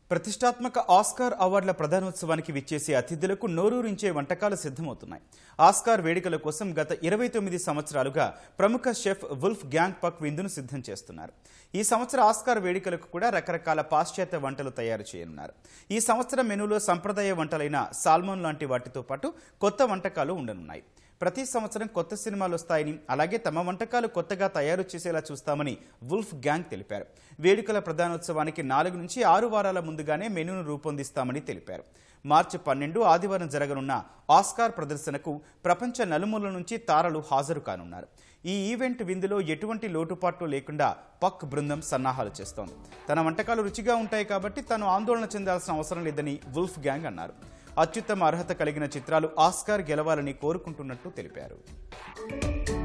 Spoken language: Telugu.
ప్రతిష్టాత్మక ఆస్కార్ అవార్డుల ప్రధానోత్సవానికి విచ్చేసే అతిథులకు నోరూరించే వంటకాలు సిద్ధమవుతున్నాయి ఆస్కార్ వేడుకల కోసం గత ఇరవై తొమ్మిది సంవత్సరాలుగా ప్రముఖ షెఫ్ వుల్ఫ్ గ్యాంగ్ పక్ విందును సిద్ధం చేస్తున్నారు ఈ సంవత్సర ఆస్కార్ వేడుకలకు కూడా రకరకాల పాశ్చాత్య వంటలు తయారు చేయనున్నారు ఈ సంవత్సరం మెనూలో సంప్రదాయ వంటలైన సాల్మోన్ లాంటి వాటితో పాటు కొత్త వంటకాలు ఉండనున్నాయి ప్రతి సంవత్సరం కొత్త సినిమాలు వస్తాయని అలాగే తమ వంటకాలు కొత్తగా తయారు చేసేలా చూస్తామని వుల్ఫ్ గ్యాంగ్ తెలిపారు వేడుకల ప్రధానోత్సవానికి నాలుగు నుంచి ఆరు వారాల ముందుగానే మెనూను రూపొందిస్తామని తెలిపారు మార్చి పన్నెండు ఆదివారం జరగనున్న ఆస్కార్ ప్రదర్శనకు ప్రపంచ నలుమూలల నుంచి తారలు హాజరు కానున్నారు ఈ ఈవెంట్ విందులో ఎటువంటి లోటుపాట్లు లేకుండా పక్ బృందం సన్నాహాలు చేస్తోంది తన వంటకాలు రుచిగా ఉంటాయి కాబట్టి తాను ఆందోళన చెందాల్సిన అవసరం లేదని వుల్ఫ్ గ్యాంగ్ అన్నారు అత్యుత్తమ అర్హత కలిగిన చిత్రాలు ఆస్కార్ గెలవాలని కోరుకుంటున్నట్టు తెలిపారు